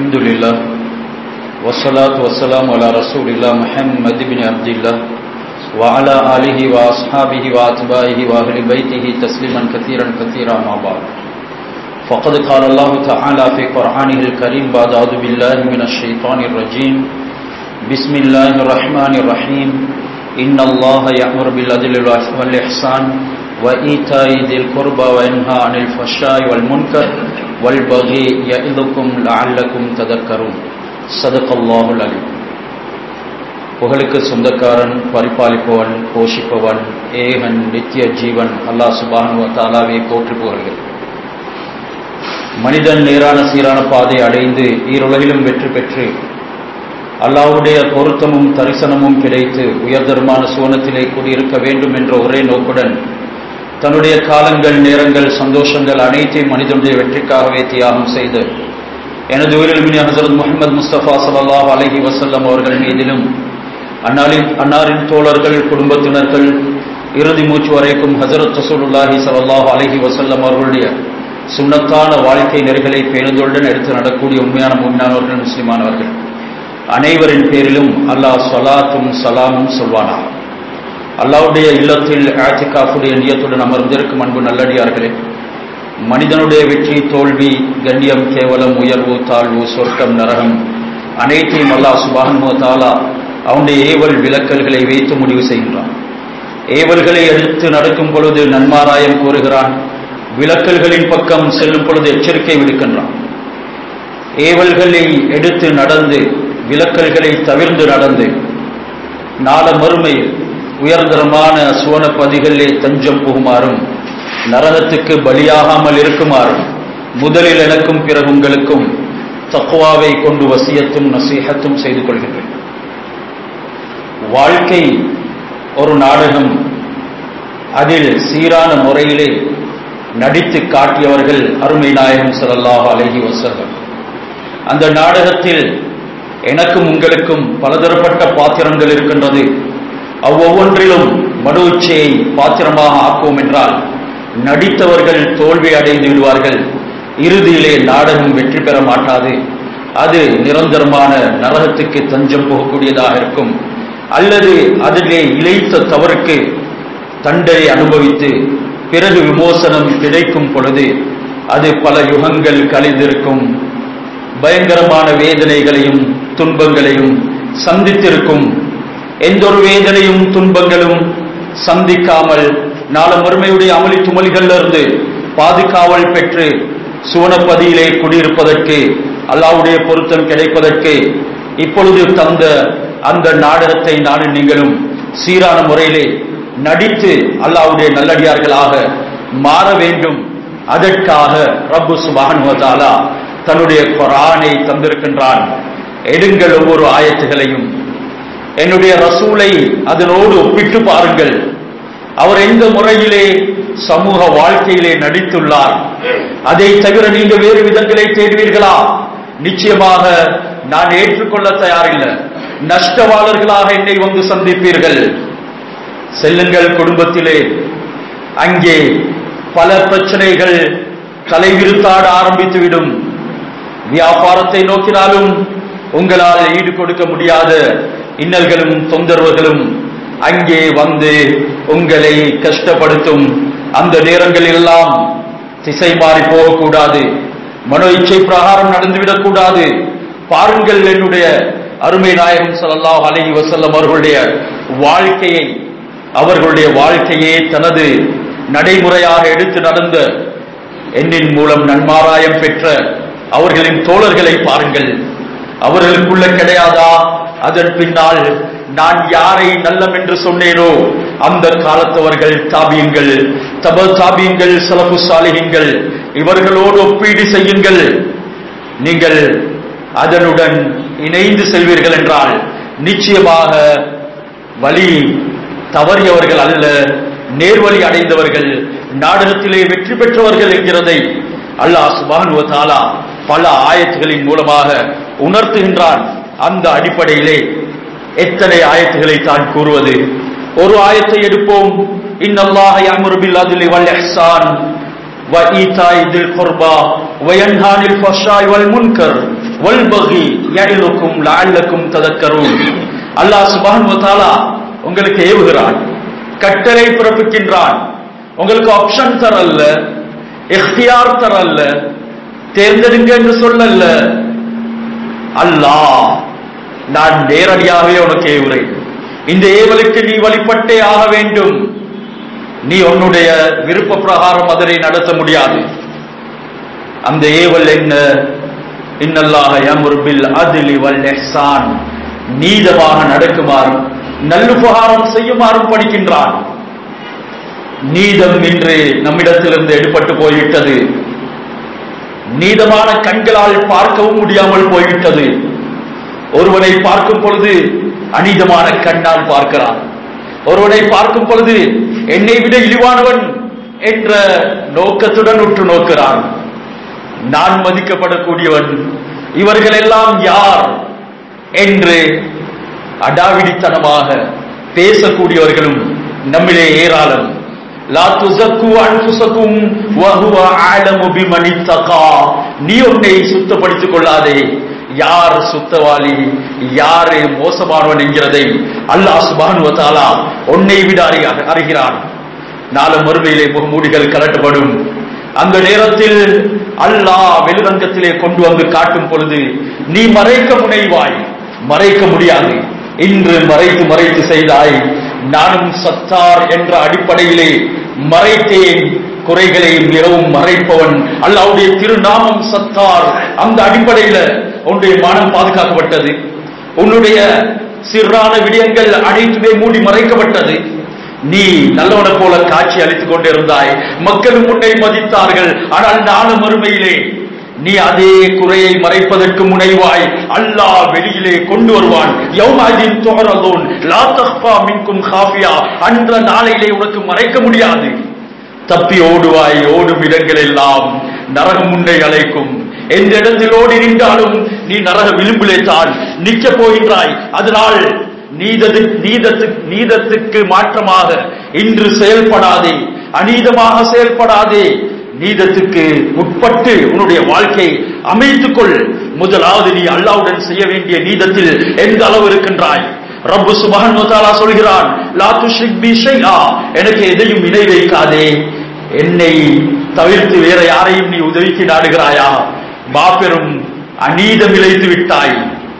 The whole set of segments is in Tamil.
الحمد لله والصلاة والسلام على رسول الله محمد بن عبد الله وعلى آله وأصحابه وأتباعه وأهل بيته تسليما كثيرا كثيرا ما بعد فقد قال الله تعالى في قرآنه الكريم بعد أعوذ بالله من الشيطان الرجيم بسم الله الرحمن الرحيم إن الله يأمر بالعدل والإحسان وإيتاء ذي القربى وينهى عن الفحشاء والمنكر والبغي يعظكم لعلكم تذكرون صدق الله العليم புகழுக்கு சொந்தக்காரன் பரிபாலிப்பவன் போஷிப்பவன் ஏகன் நித்திய ஜீவன் அல்லாஹ் சுபானுவ தாலாவை போற்றி புகழ்கள் மனிதன் நேரான சீரான பாதை அடைந்து ஈருலகிலும் வெற்றி பெற்று அல்லாவுடைய பொருத்தமும் தரிசனமும் கிடைத்து உயர்தரமான சுவனத்திலே குடியிருக்க வேண்டும் என்ற ஒரே நோக்குடன் தன்னுடைய காலங்கள் நேரங்கள் சந்தோஷங்கள் அனைத்தையும் மனிதனுடைய வெற்றிக்காகவே தியாகம் செய்து எனது உயிரிழமினி ஹசரத் முகமது முஸ்தபா சல்லாஹ் அலஹி வசல்லம் அவர்கள் மீதிலும் அன்னாரின் அன்னாரின் தோழர்கள் குடும்பத்தினர்கள் இறுதி மூச்சு வரைக்கும் ஹசரத் ரசூலுல்லாஹி சல்லாஹ் அலஹி வசல்லம் அவர்களுடைய சுண்ணத்தான வாழ்க்கை நெறிகளை பேணுதலுடன் எடுத்து நடக்கூடிய உண்மையான உண்மையானவர்கள் முஸ்லிமானவர்கள் அனைவரின் பேரிலும் அல்லாஹ் சொலாத்தும் சலாமும் சொல்வானா அல்லாவுடைய இல்லத்தில் ஆத்திகாஃபுடைய நியத்துடன் அமர்ந்திருக்கும் அன்பு நல்லடியார்களே மனிதனுடைய வெற்றி தோல்வி கண்ணியம் கேவலம் உயர்வு தாழ்வு சொர்க்கம் நரகம் அனைத்தையும் அல்லாஹ் சுபான்மோ தாலா அவனுடைய ஏவல் விலக்கல்களை வைத்து முடிவு செய்கின்றான் ஏவல்களை எடுத்து நடக்கும் பொழுது நன்மாராயம் கூறுகிறான் விலக்கல்களின் பக்கம் செல்லும் பொழுது எச்சரிக்கை விடுக்கின்றான் ஏவல்களை எடுத்து நடந்து விலக்கல்களை தவிர்ந்து நடந்து நாள மறுமையில் உயர்தரமான சுவன பதிகளிலே தஞ்சம் புகுமாறும் நரகத்துக்கு பலியாகாமல் இருக்குமாறும் முதலில் எனக்கும் பிறகு உங்களுக்கும் தக்குவாவை கொண்டு வசியத்தும் நசீகத்தும் செய்து கொள்கின்றேன் வாழ்க்கை ஒரு நாடகம் அதில் சீரான முறையிலே நடித்து காட்டியவர்கள் அருமை நாயகம் சல்லாஹ் அலஹி வசல்லம் அந்த நாடகத்தில் எனக்கும் உங்களுக்கும் பலதரப்பட்ட பாத்திரங்கள் இருக்கின்றது அவ்வொன்றிலும் மனு இச்சையை பாத்திரமாக ஆக்குவோம் என்றால் நடித்தவர்கள் தோல்வி அடைந்து விடுவார்கள் இறுதியிலே நாடகம் வெற்றி பெற மாட்டாது அது நிரந்தரமான நரகத்துக்கு தஞ்சம் போகக்கூடியதாக இருக்கும் அல்லது அதிலே இழைத்த தவறுக்கு தண்டனை அனுபவித்து பிறகு விமோசனம் கிடைக்கும் பொழுது அது பல யுகங்கள் கழிந்திருக்கும் பயங்கரமான வேதனைகளையும் துன்பங்களையும் சந்தித்திருக்கும் எந்த ஒரு வேதனையும் துன்பங்களும் சந்திக்காமல் நாள மறுமையுடைய அமளி துமலிகளிலிருந்து பாதுகாவல் பெற்று சுவனப்பதியிலே குடியிருப்பதற்கு அல்லாவுடைய பொருத்தம் கிடைப்பதற்கு இப்பொழுது தந்த அந்த நாடகத்தை நானும் நீங்களும் சீரான முறையிலே நடித்து அல்லாவுடைய நல்லடியார்களாக மாற வேண்டும் அதற்காக ரப்பு சுபானுவதாலா தன்னுடைய குரானை தந்திருக்கின்றான் எடுங்கள் ஒவ்வொரு ஆயத்துகளையும் என்னுடைய ரசூலை அதனோடு ஒப்பிட்டு பாருங்கள் அவர் எந்த முறையிலே சமூக வாழ்க்கையிலே நடித்துள்ளார் அதை தவிர நீங்க வேறு விதங்களை தேடுவீர்களா நிச்சயமாக நான் ஏற்றுக்கொள்ள தயாரில்லை நஷ்டவாளர்களாக என்னை வந்து சந்திப்பீர்கள் செல்லுங்கள் குடும்பத்திலே அங்கே பல பிரச்சனைகள் தலைவிருத்தாட ஆரம்பித்துவிடும் வியாபாரத்தை நோக்கினாலும் உங்களால் ஈடு கொடுக்க முடியாத இன்னல்களும் தொந்தரவுகளும் அங்கே வந்து உங்களை கஷ்டப்படுத்தும் அந்த நேரங்களில் எல்லாம் திசை மாறி போகக்கூடாது மனோ இச்சை பிரகாரம் நடந்துவிடக் கூடாது பாருங்கள் என்னுடைய அருமை நாயகம் சல்லாஹ் அலஹி வசல்லம் அவர்களுடைய வாழ்க்கையை அவர்களுடைய வாழ்க்கையே தனது நடைமுறையாக எடுத்து நடந்த எண்ணின் மூலம் நன்மாராயம் பெற்ற அவர்களின் தோழர்களை பாருங்கள் அவர்களுக்குள்ள கிடையாதா அதன் பின்னால் நான் யாரை நல்லம் என்று சொன்னேனோ அந்த காலத்தவர்கள் தாபியங்கள் தப தாபியங்கள் சலபு சாலிகங்கள் இவர்களோடு ஒப்பீடு செய்யுங்கள் நீங்கள் அதனுடன் இணைந்து செல்வீர்கள் என்றால் நிச்சயமாக வழி தவறியவர்கள் அல்ல நேர்வழி அடைந்தவர்கள் நாடகத்திலே வெற்றி பெற்றவர்கள் என்கிறதை அல்லாஹ் சுபானுவ தாலா பல ஆயத்துகளின் மூலமாக உணர்த்துகின்றான் அந்த அடிப்படையிலே எத்தனை ஆயத்துகளை தான் கூறுவது ஒரு ஆயத்தை எடுப்போம் இன்னல்லாஹ யஅமுரு பில் அத்லி வல் இஹ்சான் وإيتاء ذي القربى وينهى عن الفحشاء والمنكر வல்பகி யஇலுக்கும் லஅல்லக்கும் ததக்கரும் அல்லாஹ் சுப்ஹானஹு வ தஆலா உங்களுக்கு ஏவுகிறான் கட்டளை பிறப்பிக்கின்றான் உங்களுக்கு ஆப்ஷன் தரல்ல இख्तियार தரல்ல தேர்ந்தெடுங்க என்று சொல்லல்ல அல்லாஹ் நான் நேரடியாகவே உனக்கு ஏவுறேன் இந்த ஏவலுக்கு நீ வழிபட்டே ஆக வேண்டும் நீ உன்னுடைய விருப்ப பிரகாரம் அதனை நடத்த முடியாது அந்த ஏவல் என்ன இன்னல்லாக யமுர்பில் அதிலி வல் இஹ்சான் நீதமாக நடக்குமாறும் நல்லுபகாரம் செய்யுமாறும் படிக்கின்றான் நீதம் இன்று நம்மிடத்திலிருந்து எடுபட்டு போய்விட்டது நீதமான கண்களால் பார்க்கவும் முடியாமல் போய்விட்டது ஒருவனை பார்க்கும் பொழுது அநீதமான கண்ணால் பார்க்கிறான் ஒருவனை பார்க்கும் பொழுது என்னை விட இழிவானவன் என்ற நோக்கத்துடன் உற்று நோக்கிறான் நான் மதிக்கப்படக்கூடியவன் இவர்கள் எல்லாம் யார் என்று அடாவிடித்தனமாக பேசக்கூடியவர்களும் நம்மிலே ஏராளம் லா துசக்கு அன்புசக்கும் வஹுவ ஆலமு பிமனி தகா நீ உன்னை சுத்தப்படுத்திக் கொள்ளாதே யார் சுத்தவாளி யாரு மோசமானவன் என்கிறதை அல்லாஹ் சுபானு வத்தாலா உன்னை விட அறி- அறிகிறான் நாலு மறுமையிலே முகமூடிகள் கலட்டப்படும் அந்த நேரத்தில் அல்லாஹ் வெளிரங்கத்திலே கொண்டு வந்து காட்டும் பொழுது நீ மறைக்க முனைவாய் மறைக்க முடியாது இன்று மறைத்து மறைத்து செய்தாய் நானும் சத்தார் என்ற அடிப்படையிலே மறைத்தேன் குறைகளை மிகவும் மறைப்பவன் அல்லாவுடைய திருநாமம் சத்தார் அந்த அடிப்படையில உன்னுடைய மனம் பாதுகாக்கப்பட்டது உன்னுடைய சிறான விடயங்கள் அனைத்துமே மூடி மறைக்கப்பட்டது நீ நல்லவனை போல காட்சி அளித்துக் கொண்டிருந்தாய் மக்களும் உன்னை மதித்தார்கள் ஆனால் நானும் மறுமையிலே நீ அதே குறையை மறைப்பதற்கு முனைவாய் அல்லாஹ் வெளியிலே கொண்டு வருவான் யௌமாதின் துஹரதூன் லா தக்ஃபா மின்கும் காஃபியா அன்ற நாளையிலே உனக்கு மறைக்க முடியாது தப்பி ஓடுவாய் ஓடும் இடங்கள் எல்லாம் நரகம் உன்னை அழைக்கும் எந்த இடத்தில் ஓடி நின்றாலும் நீ நரக விளிம்பிலே தான் நிற்க போகின்றாய் அதனால் நீதது நீதத்து நீதத்துக்கு மாற்றமாக இன்று செயல்படாதே அநீதமாக செயல்படாதே நீதத்துக்கு உட்பட்டு உன்னுடைய வாழ்க்கை அமைத்துக் கொள் முதலாவது நீ அல்லாவுடன் செய்ய வேண்டிய நீதத்தில் எந்த அளவு இருக்கின்றாய் ரப்பு சுபஹன் வதாலா சொல்கிறான் லா துஷ்ரிக் பி ஷைஆ எனக்கு எதையும் இணை வைக்காதே என்னை தவிர்த்து வேற யாரையும் நீ உதவிக்கு நாடுகிறாயா மாபெரும் அநீதம் இழைத்து விட்டாய்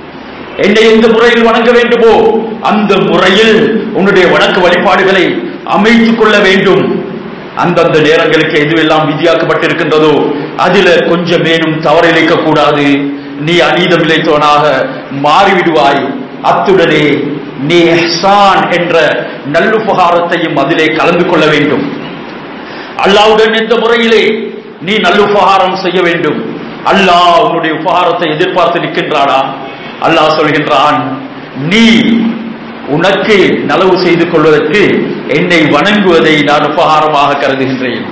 என்னை எந்த முறையில் வணங்க வேண்டுமோ அந்த முறையில் உன்னுடைய வணக்க வழிபாடுகளை அமைத்துக் கொள்ள வேண்டும் அந்தந்த நேரங்களுக்கு எதுவெல்லாம் விதியாக்கப்பட்டிருக்கின்றதோ அதில கொஞ்சம் மேலும் தவறிழைக்க கூடாது நீ அநீதம் இழைத்தவனாக மாறிவிடுவாய் அத்துடனே நீ இஹ்சான் என்ற நல்லுபகாரத்தையும் அதிலே கலந்து கொள்ள வேண்டும் அல்லாவுடன் எந்த முறையிலே நீ நல்லுபகாரம் செய்ய வேண்டும் அல்லாஹ் உன்னுடைய உபகாரத்தை எதிர்பார்த்து நிற்கின்றானா அல்லாஹ் சொல்கின்றான் நீ உனக்கு நலவு செய்து கொள்வதற்கு என்னை வணங்குவதை நான் உபகாரமாக கருதுகின்றேன்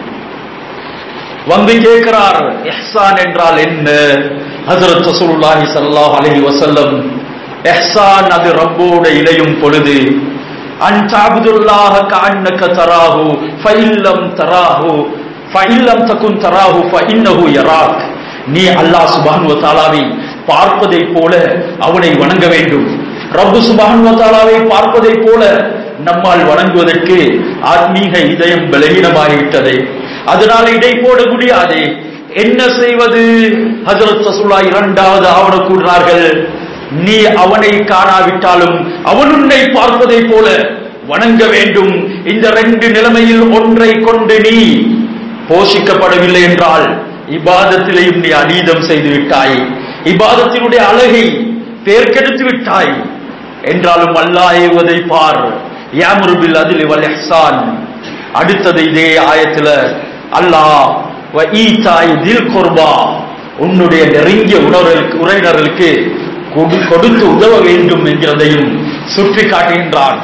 வந்து கேட்கிறார் இஹ்சான் என்றால் என்ன ஹஜரத் ரசூலுல்லாஹி ஸல்லல்லாஹு அலைஹி வஸல்லம் இஹ்சான் அது ரப்போட இணையும் பொழுது அன் தஅபுதுல்லாஹ கஅன்னக தராஹு ஃபஇல்லம் தராஹு ஃபஇல்லம் தகுன் தராஹு ஃபஇன்னஹு யராக் நீ அல்லாஹ் சுப்ஹானஹு வ தஆலாவை பார்ப்பதை போல அவனை வணங்க வேண்டும் ரப்பு சுப்ஹானஹு வ தஆலாவை பார்ப்பதை போல நம்மால் வணங்குவதற்கு ஆத்மீக இதயம் பலவீனமாகிவிட்டதே அதனால இடை போட முடியாதே என்ன செய்வது ஹஜரத் ரசூலா இரண்டாவது ஆவண கூறினார்கள் நீ அவனை காணாவிட்டாலும் அவன் உன்னை பார்ப்பதை போல வணங்க வேண்டும் இந்த ரெண்டு நிலைமையில் ஒன்றை கொண்டு நீ போஷிக்கப்படவில்லை என்றால் இபாதத்திலேயும் நீ அநீதம் செய்து விட்டாய் இபாதத்தினுடைய அழகை பேர்க்கெடுத்து விட்டாய் என்றாலும் அல்லாஹ் ஏவுவதை பார் யாமுருபில் அதில் வல் இஹ்சான் அடுத்தது இதே ஆயத்துல அல்லாஹ் வ ஈதாய் தில் குர்பா உன்னுடைய நெருங்கிய உணர்வுகளுக்கு உறவினர்களுக்கு கொடு- கொடுத்து உதவ வேண்டும் என்கிறதையும் சுற்றி காட்டுகின்றான்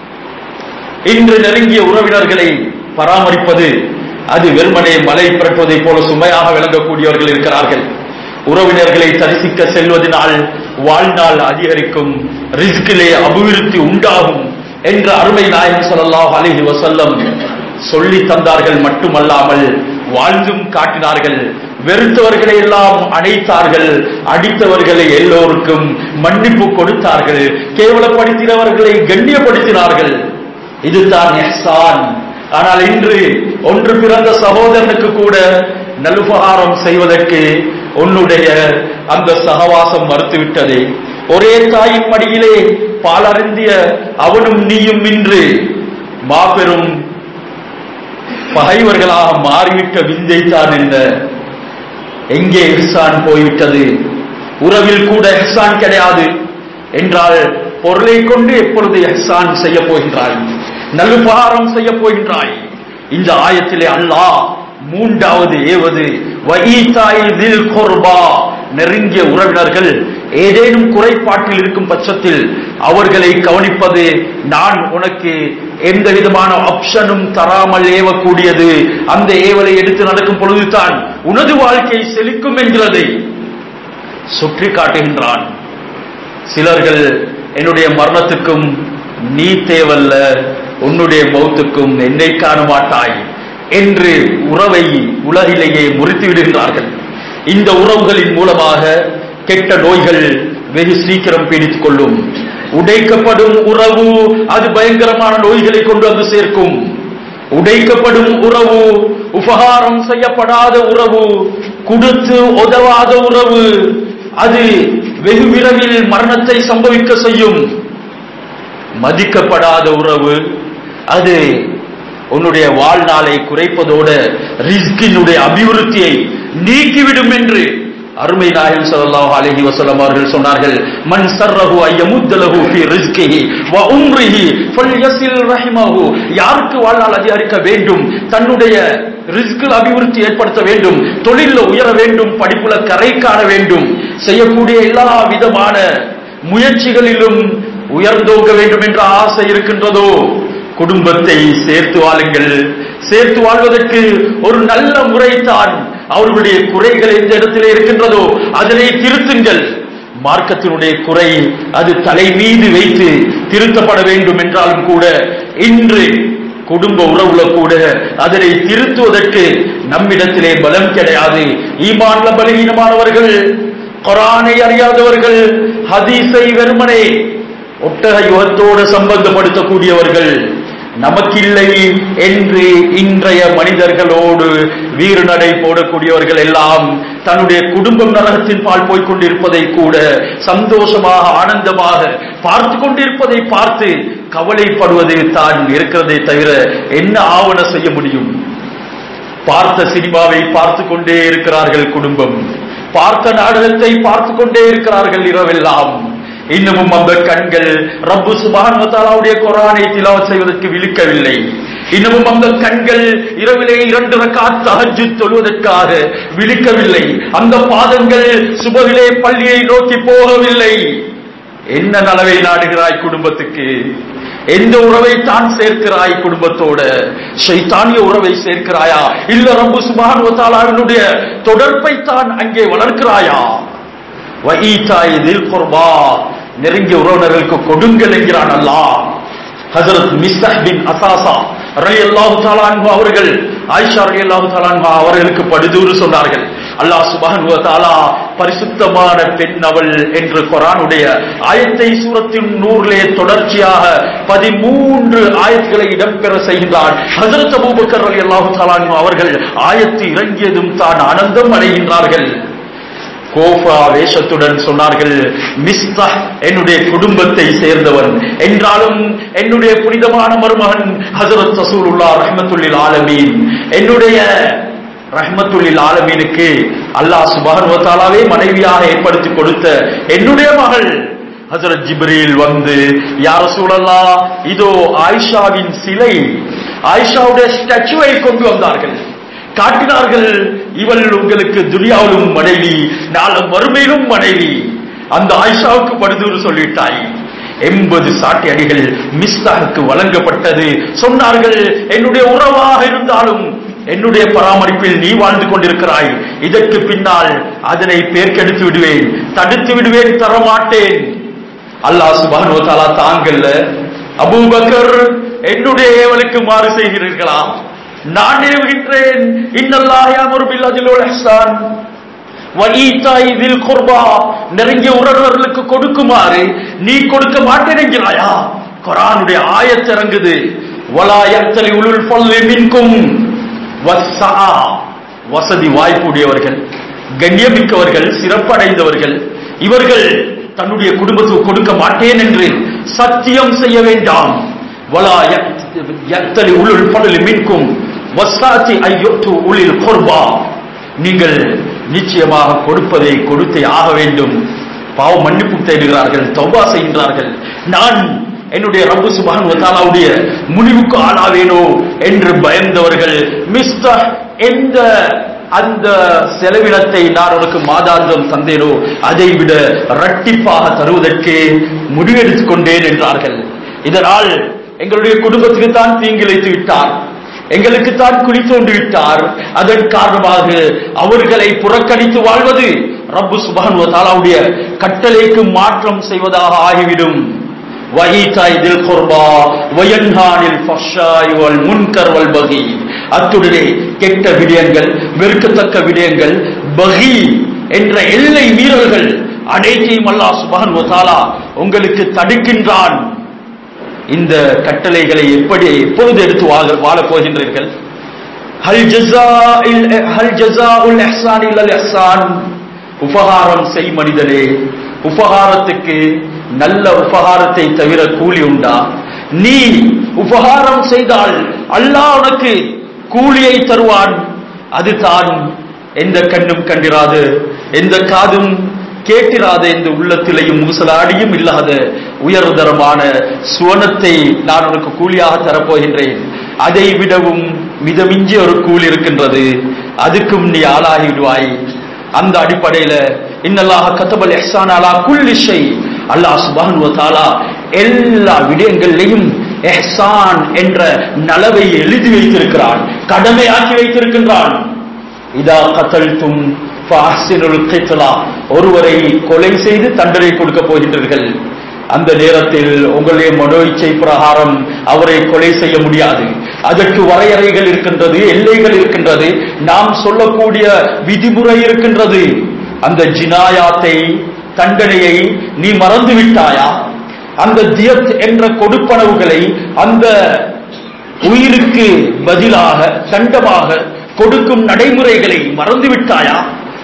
இன்று நெருங்கிய உறவினர்களை பராமரிப்பது அது வெறுமனே மலை புரட்டுவதைப் போல சுமையாக விளங்கக்கூடியவர்கள் இருக்கிறார்கள் உறவினர்களை தரிசிக்க செல்வதனால் வாழ்நாள் அதிகரிக்கும் ரிஸ்கிலே அபிவிருத்தி உண்டாகும் என்ற அருமை நாயகம் ஸல்லல்லாஹு அலைஹி வஸல்லம் சொல்லி தந்தார்கள் மட்டுமல்லாமல் வாழ்ந்தும் காட்டினார்கள் வெறுத்தவர்களை எல்லாம் அணைத்தார்கள் அடித்தவர்களை எல்லோருக்கும் மன்னிப்பு கொடுத்தார்கள் கேவலப்படுத்தினவர்களை கண்ணியப்படுத்தினார்கள் இதுதான் எஹ்சான் ஆனால் இன்று ஒன்று பிறந்த சகோதரனுக்கு கூட நலுபகாரம் செய்வதற்கு உன்னுடைய அந்த சகவாசம் மறுத்துவிட்டதே ஒரே தாயின் மடியிலே பாலருந்திய அவனும் நீயும் இன்று மாபெரும் பகைவர்களாக மாறிவிட்ட விந்தை தான் என்ன எங்கே எஹ்சான் போய்விட்டது உறவில் கூட எஹ்சான் கிடையாது என்றால் பொருளை கொண்டு எப்பொழுது எஹ்சான் செய்ய போகின்றாய் நல்லுபகாரம் செய்ய போகின்றாய் இந்த ஆயத்திலே அல்லாஹ் மூன்றாவது ஏவது வஈதாயில் கொர்பா நெருங்கிய உறவினர்கள் ஏதேனும் குறைபாட்டில் இருக்கும் பட்சத்தில் அவர்களை கவனிப்பது நான் உனக்கு எந்த விதமான ஆப்ஷனும் தராமல் ஏவக்கூடியது அந்த ஏவலை எடுத்து நடக்கும் பொழுதுதான் உனது வாழ்க்கை செழிக்கும் என்கிறதை சுற்றி காட்டுகின்றான் சிலர்கள் என்னுடைய மரணத்துக்கும் நீ தேவல்ல உன்னுடைய மௌத்துக்கும் என்னை காண மாட்டாய் என்று உறவை உலகிலேயே முறித்து விடுகிறார்கள் இந்த உறவுகளின் மூலமாக கெட்ட நோய்கள் வெகு சீக்கிரம் பீடித்துக் கொள்ளும் உடைக்கப்படும் உறவு அது பயங்கரமான நோய்களை கொண்டு வந்து சேர்க்கும் உடைக்கப்படும் உறவு உபகாரம் செய்யப்படாத உறவு கொடுத்து உதவாத உறவு அது வெகு விரைவில் மரணத்தை சம்பவிக்க செய்யும் மதிக்கப்படாத உறவு அது உன்னுடைய வாழ்நாளை குறைப்பதோடு ரிஸ்கினுடைய அபிவிருத்தியை நீக்கிவிடும் என்று அருமை நாயம் ஸல்லல்லாஹு அலைஹி வஸல்லம் அவர்கள் சொன்னார்கள் மன் சர்ரஹு அய்யமுத்தலஹு ஃபீ ரிஸ்கிஹி வ உம்ரிஹி ஃபல்யஸில் ரஹிமஹு யாருக்கு வாழ்நாள் அதிகரிக்க வேண்டும் தன்னுடைய ரிஸ்கில் அபிவிருத்தி ஏற்படுத்த வேண்டும் தொழிலில் உயர வேண்டும் படிப்புல கரை காண வேண்டும் செய்யக்கூடிய எல்லா விதமான முயற்சிகளிலும் உயர்ந்தோங்க வேண்டும் என்ற ஆசை இருக்கின்றதோ குடும்பத்தை சேர்த்து வாழுங்கள் சேர்த்து வாழ்வதற்கு ஒரு நல்ல முறைதான் அவர்களுடைய குறைகள் எந்த இடத்திலே இருக்கின்றதோ அதனை திருத்துங்கள் மார்க்கத்தினுடைய குறை அது தலை மீது வைத்து திருத்தப்பட வேண்டும் என்றாலும் கூட இன்று குடும்ப உறவுல கூட அதனை திருத்துவதற்கு நம்மிடத்திலே பலம் கிடையாது ஈமான்ல பலவீனமானவர்கள் குரானை அறியாதவர்கள் ஹதீஸை வெறுமனே ஒட்டக யுகத்தோடு சம்பந்தப்படுத்தக்கூடியவர்கள் நமக்கில்லை என்று இன்றைய மனிதர்களோடு வீறு நடை போடக்கூடியவர்கள் எல்லாம் தன்னுடைய குடும்பம் நரகத்தின் பால் போய்க் கொண்டிருப்பதை கூட சந்தோஷமாக ஆனந்தமாக பார்த்து கொண்டிருப்பதை பார்த்து கவலைப்படுவது தான் இருக்கிறதை தவிர என்ன ஆவண செய்ய முடியும் பார்த்த சினிமாவை பார்த்து கொண்டே இருக்கிறார்கள் குடும்பம் பார்த்த நாடகத்தை பார்த்து கொண்டே இருக்கிறார்கள் இரவெல்லாம் இன்னமும் அந்த கண்கள் ரப்பு சுபான் வத்தாலாவுடைய குரானை திலாவத் செய்வதற்கு விழுக்கவில்லை இன்னமும் அந்த கண்கள் இரவிலே இரண்டு ரக்காத் தஹஜ்ஜுத் தொழுவதற்காக விழிக்கவில்லை அந்த பாதங்கள் சுபவிலே பள்ளியை நோக்கி போகவில்லை என்ன நலவை நாடுகிறாய் குடும்பத்துக்கு எந்த உறவை தான் சேர்க்கிறாய் குடும்பத்தோட ஷைத்தானிய உறவை சேர்க்கிறாயா இல்ல ரப்பு சுபான் வத்தாலாவினுடைய தொடர்பை தான் அங்கே வளர்க்கிறாயா வஈதாய் தில் குர்பா நெருங்கிய உறவினர்களுக்கு கொடுங்கள் என்கிறான் அல்லாஹ் ஹஜரத் மிஸ்தஹ் பின் அசாசா ரலியல்லாஹு தஆலா அன்ஹு அவர்கள் ஆயிஷா ரலியல்லாஹு தஆலா அன்ஹா அவர்களுக்கு படுதூறு சொன்னார்கள் அல்லாஹ் சுப்ஹானஹு வ தஆலா பரிசுத்தமான பெண் அவள் என்று குர்ஆனுடைய ஆயத்தை சூரத்தின் நூறிலே தொடர்ச்சியாக பதிமூன்று ஆயத்துகளை இடம்பெற செய்கின்றார் ஹஜரத் அபூபக்கர் ரலியல்லாஹு தஆலா அன்ஹு அவர்கள் ஆயத்து இறங்கியதும் தான் ஆனந்தம் அடைகின்றார்கள் கோஃபா வேஷத்துடன் சொன்னார்கள் மிஸ்தா என்னுடைய குடும்பத்தை சேர்ந்தவன் என்றாலும் என்னுடைய புனிதமான மருமகன் ஹசரத் ரசூலுல்லா ரஹ்மத்துல்லில் ஆலமீன் என்னுடைய ரஹ்மத்துல்லில் ஆலமீனுக்கு அல்லாஹ் சுபஹன் வத்தாலாவே மனைவியாக ஏற்படுத்தி கொடுத்த என்னுடைய மகள் ஹசரத் ஜிப்ரீல் வந்து யார சூழல்லா இதோ ஆயிஷாவின் சிலை ஆயிஷாவுடைய ஸ்டாச்சுவை கொண்டு வந்தார்கள் காட்டினார்கள் இவள் உங்களுக்கு துனியாவிலும் மனைவி நாளும் மறுமையிலும் மனைவி அந்த ஆயிஷாவுக்கு படுதூறு சொல்லிட்டாய் எண்பது சாட்டி அடிகள் மிஸ்தாவுக்கு வழங்கப்பட்டது சொன்னார்கள் என்னுடைய உறவாக இருந்தாலும் என்னுடைய பராமரிப்பில் நீ வாழ்ந்து கொண்டிருக்கிறாய் இதற்கு பின்னால் அதனை பேர்க்கெடுத்து விடுவேன் தடுத்து விடுவேன் தரமாட்டேன் அல்லாஹ் சுபானு தாலா தாங்கல்ல அபூபக்கர் என்னுடைய ஏவலுக்கு மாறு செய்கிறீர்களா நான் ஏவுகின்றேன் இன்னல்லாஹ் யஅமுரு பில் அத்லி வல் இஹ்சான் வ ஈதாஇ தில் குர்பா நெருங்கிய உறவினர்களுக்கு கொடுக்குமாறு நீ கொடுக்க மாட்டேன் என்கிறாயா குர்ஆனுடைய ஆயத் இறங்குது வலா யக்தலி உலுல் ஃபல்லி மின்கும் வஸ்ஸா வசதி வாய்ப்புடையவர்கள் கண்ணியமிக்கவர்கள் சிறப்படைந்தவர்கள் இவர்கள் தன்னுடைய குடும்பத்துக்கு கொடுக்க மாட்டேன் என்று சத்தியம் செய்ய வேண்டாம் வலா யக்தலி உலுல் ஃபல்லி மின்கும் வஸ்ஸாத்தி ஐயுத்து உலில் குர்பா நீங்கள் நிச்சயமாக கொடுப்பதை கொடுத்தே ஆக வேண்டும் பாவ மன்னிப்பு தேடுகிறார்கள் தௌபா செய்கின்றார்கள் நான் என்னுடைய ரப்பு சுபான் வத்தாலாவுடைய முடிவுக்கு ஆளாவேனோ என்று பயந்தவர்கள் மிஸ்டர் எந்த அந்த செலவினத்தை நான் உனக்கு மாதாந்தம் தந்தேனோ அதை விட இரட்டிப்பாக தருவதற்கு முடிவெடுத்துக் கொண்டேன் என்றார்கள் இதனால் எங்களுடைய குடும்பத்துக்கு தான் தீங்கிழைத்து விட்டார் எங்களுக்கு தான் குழி தோண்டி விட்டார் அதன் காரணமாக அவர்களை புறக்கணித்து வாழ்வது ரப்பு சுபான் தாலாவுடைய கட்டளைக்கு மாற்றம் செய்வதாக ஆகிவிடும் வஹீதாய் தில் குர்பா வயன்ஹானில் ஃபஷாய் வல் முன்கர் வல் பகி அத்துடனே கெட்ட விடயங்கள் வெறுக்கத்தக்க விடயங்கள் பகி என்ற எல்லை மீறல்கள் அனைத்தையும் அல்லாஹ் சுபான் தாலா உங்களுக்கு தடுக்கின்றான் இந்த கட்டளைகளை எப்படி எப்பொழுது எடுத்து வாழ வாழப் போகின்றீர்கள் ஹல் ஜஸாஇல் ஹல் ஜஸாஉல் இஹ்சான் இல்லல் இஹ்சான் உபகாரம் செய் மனிதனே உபகாரத்துக்கு நல்ல உபகாரத்தை தவிர கூலி உண்டா நீ உபகாரம் செய்தால் அல்லாஹ் உனக்கு கூலியை தருவான் அதுதான் எந்த கண்ணும் கண்டிராது எந்த காதும் கேட்டிராத இந்த உள்ளத்திலையும் முகசலாடியும் இல்லாத உயர்தரமான சுவனத்தை நான் உனக்கு கூலியாக தரப்போகின்றேன் அதை விடவும் மிதமிஞ்சி ஒரு கூலி இருக்கின்றது அதுக்கும் நீ ஆளாகி விடுவாய் அந்த அடிப்படையில இன்னல்லாக கத்தபல் எஹ்சான் அலா குல்லி ஷை அல்லாஹ் சுபான் தாலா எல்லா விடயங்களிலையும் எஹ்சான் என்ற நலவை எழுதி வைத்திருக்கிறான் கடமையாக்கி வைத்திருக்கின்றான் இதா கத்தல்தும் ஃபாஹ்சினுல் கித்லா ஒருவரை கொலை செய்து தண்டனை கொடுக்க போகின்றீர்கள் அந்த நேரத்தில் உங்களுடைய மனோ இச்சை பிரகாரம் அவரை கொலை செய்ய முடியாது அதற்கு வரையறைகள் இருக்கின்றது எல்லைகள் இருக்கின்றது நாம் சொல்லக்கூடிய விதிமுறை இருக்கின்றது அந்த ஜினாயாத்தை தண்டனையை நீ மறந்து விட்டாயா அந்த தியத் என்ற கொடுப்பனவுகளை அந்த உயிருக்கு பதிலாக தண்டமாக கொடுக்கும் நடைமுறைகளை மறந்து விட்டாயா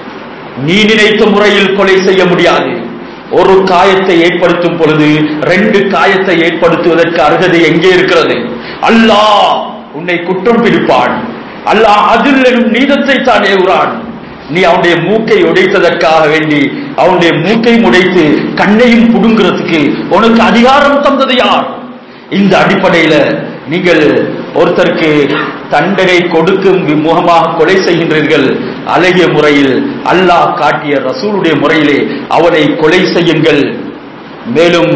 நீ நினைத்த முறையில் கொலை செய்ய முடியாது ஒரு காயத்தை ஏற்படுத்தும் பொழுது ரெண்டு காயத்தை ஏற்படுத்துவதற்கு அருகதை எங்கே இருக்கிறது அல்லாஹ் உன்னை குற்றம் பிடிப்பான் அல்லாஹ் அதில் எனும் நீதத்தை தான் ஏவுறான் நீ அவனுடைய மூக்கை உடைத்ததற்காக வேண்டி அவனுடைய மூக்கை உடைத்து கண்ணையும் புடுங்கிறதுக்கு உனக்கு அதிகாரம் தந்தது யார் இந்த அடிப்படையில நீங்கள் ஒருத்தருக்கு தண்டனை கொடுக்கும் முகமாக கொலை செய்கின்றீர்கள் அழகிய முறையில் அல்லாஹ் காட்டிய ரசூலுடைய முறையிலே அவனை கொலை செய்யுங்கள் மேலும்